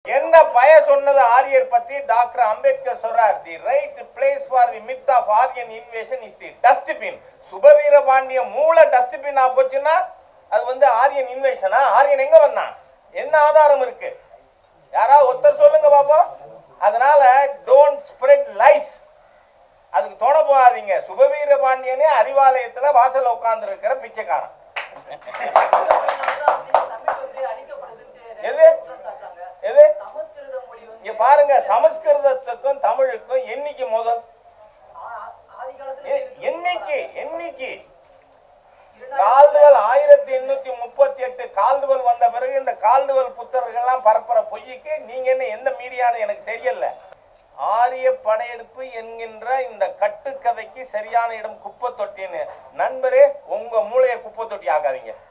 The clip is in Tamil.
எந்த பய சொன்னது ஆரியர் பத்தி டாக்டர் அம்பேத்கர் சொல்றார் the right place for the myth of Aryan invasion is the dustbin சுபவீர பாண்டிய மூல டஸ்ட்பின் ஆ போச்சுன்னா அது வந்து ஆரியன் இன்வேஷனா ஆரியன் எங்க வந்தான் என்ன ஆதாரம் இருக்கு யாராவது ஒருத்தர் சொல்லுங்க பாப்போம் அதனால டோன்ட் ஸ்ப்ரெட் லைஸ் அதுக்கு தோண போகாதீங்க சுபவீர பாண்டியனே அறிவாலயத்துல வாசல்ல உட்கார்ந்து இருக்கிற பிச்சைக்காரன் எது எது இங்க பாருங்க சமஸ்கிருதத்துக்கும் தமிழுக்கும் என்னைக்கு முதல் எ- என்னைக்கு என்னைக்கு கால்டுவல் ஆயிரத்தி எண்ணூத்தி முப்பத்தி எட்டு கால்டுவல் வந்த பிறகு இந்த கால்டுவல் புத்தகங்கள்லாம் பரப்புற பொய்யுக்கு நீங்க என்ன எந்த மீடியான்னு எனக்கு தெரியல ஆரிய படையெடுப்பு என்கின்ற இந்த கட்டுக்கதைக்கு சரியான இடம் குப்பை தொட்டின்னு நண்பரே உங்க மூளையை குப்பை தொட்டி ஆக்காதீங்க